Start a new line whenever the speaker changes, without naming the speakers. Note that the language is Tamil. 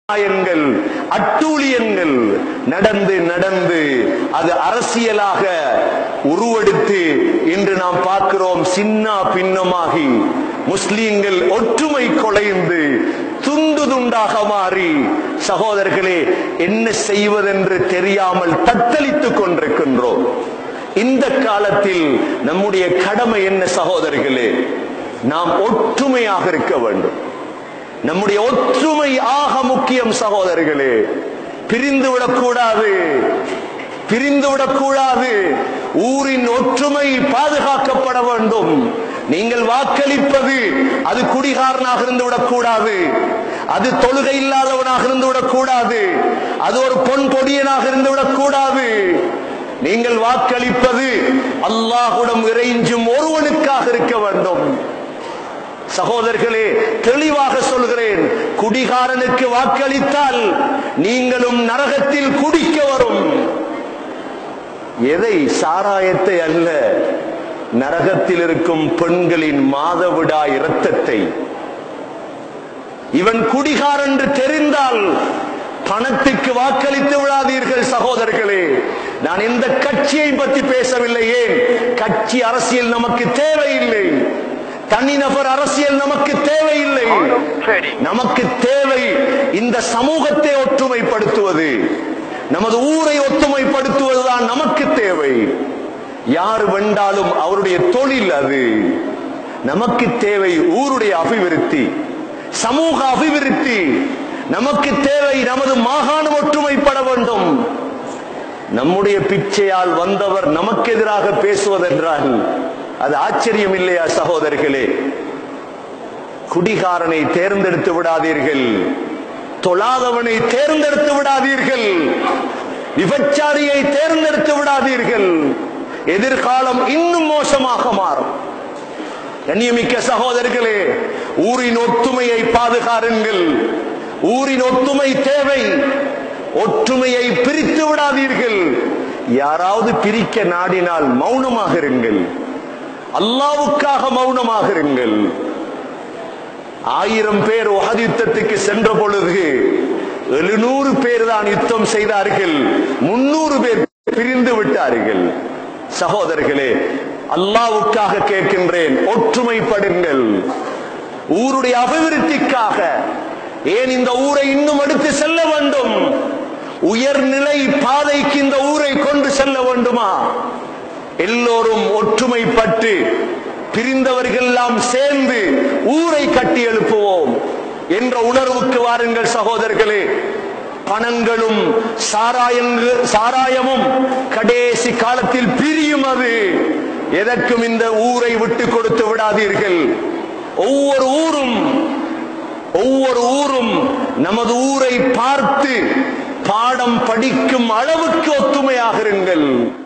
அநியாயங்கள் அட்டூழியங்கள் நடந்து நடந்து அது அரசியலாக உருவெடுத்து இன்று நாம் பார்க்கிறோம் சின்ன பின்னமாகி முஸ்லீம்கள் ஒற்றுமை கொலைந்து துண்டு துண்டாக மாறி சகோதரர்களே என்ன செய்வதென்று தெரியாமல் தத்தளித்துக் கொண்டிருக்கின்றோம் இந்த காலத்தில் நம்முடைய கடமை என்ன சகோதரர்களே நாம் ஒற்றுமையாக இருக்க வேண்டும் நம்முடைய ஒற்றுமை ஆக முக்கியம் சகோதரர்களே பிரிந்து விடக்கூடாது பிரிந்து விடக்கூடாது ஊரின் ஒற்றுமை பாதுகாக்கப்பட வேண்டும் நீங்கள் வாக்களிப்பது அது குடிகாரனாக இருந்து விடக்கூடாது அது தொழுகை இல்லாதவனாக இருந்து விடக்கூடாது அது ஒரு பொன் பொடியனாக இருந்து விடக்கூடாது நீங்கள் வாக்களிப்பது அல்லாஹுடம் இறைஞ்சும் ஒருவனுக்காக இருக்க வேண்டும் சகோதரர்களே தெளிவாக சொல்கிறேன் குடிகாரனுக்கு வாக்களித்தால் நீங்களும் நரகத்தில் குடிக்க வரும் எதை சாராயத்தை அல்ல நரகத்தில் இருக்கும் பெண்களின் மாதவிடாய் இரத்தத்தை இவன் குடிகாரன் என்று தெரிந்தால் பணத்துக்கு வாக்களித்து விடாதீர்கள் சகோதரர்களே நான் எந்த கட்சியை பற்றி பேசவில்லை ஏன் கட்சி அரசியல் நமக்கு தேவையில்லை தனிநபர் அரசியல் நமக்கு தேவையில்லை நமக்கு தேவை இந்த சமூகத்தை ஒற்றுமைப்படுத்துவது நமது ஊரை ஒற்றுமைப்படுத்துவதுதான் நமக்கு தேவை யார் வென்றாலும் அவருடைய தொழில் அது நமக்கு தேவை ஊருடைய அபிவிருத்தி சமூக அபிவிருத்தி நமக்கு தேவை நமது மாகாணம் ஒற்றுமைப்பட வேண்டும் நம்முடைய பிச்சையால் வந்தவர் நமக்கு எதிராக பேசுவதென்றால் அது ஆச்சரியம் இல்லையா சகோதரர்களே குடிகாரனை தேர்ந்தெடுத்து விடாதீர்கள் தொழாதவனை தேர்ந்தெடுத்து விடாதீர்கள் விபச்சாரியை தேர்ந்தெடுத்து விடாதீர்கள் எதிர்காலம் இன்னும் மோசமாக மாறும் கண்ணியமிக்க சகோதரர்களே ஊரின் ஒற்றுமையை பாதுகாருங்கள் ஊரின் ஒற்றுமை தேவை ஒற்றுமையை பிரித்து விடாதீர்கள் யாராவது பிரிக்க நாடினால் மௌனமாக இருங்கள் அல்லாவுக்காக மௌனமாக இருங்கள் ஆயிரம் பேர் உகது யுத்தத்துக்கு சென்ற பொழுது எழுநூறு பேர் தான் யுத்தம் செய்தார்கள் முன்னூறு பேர் பிரிந்து விட்டார்கள் சகோதரர்களே அல்லாவுக்காக கேட்கின்றேன் ஒற்றுமைப்படுங்கள் ஊருடைய அபிவிருத்திக்காக ஏன் இந்த ஊரை இன்னும் எடுத்து செல்ல வேண்டும் உயர்நிலை பாதைக்கு இந்த ஊரை கொண்டு செல்ல வேண்டுமா எல்லோரும் ஒற்றுமைப்பட்டு பிரிந்தவர்கள் எல்லாம் சேர்ந்து ஊரை கட்டி எழுப்புவோம் என்ற உணர்வுக்கு வாருங்கள் சகோதரர்களே பணங்களும் சாராயங்கு சாராயமும் கடைசி காலத்தில் பிரியும் அது எதற்கும் இந்த ஊரை விட்டு கொடுத்து விடாதீர்கள் ஒவ்வொரு ஊரும் ஒவ்வொரு ஊரும் நமது ஊரை பார்த்து பாடம் படிக்கும் அளவுக்கு ஒத்துமையாக இருங்கள்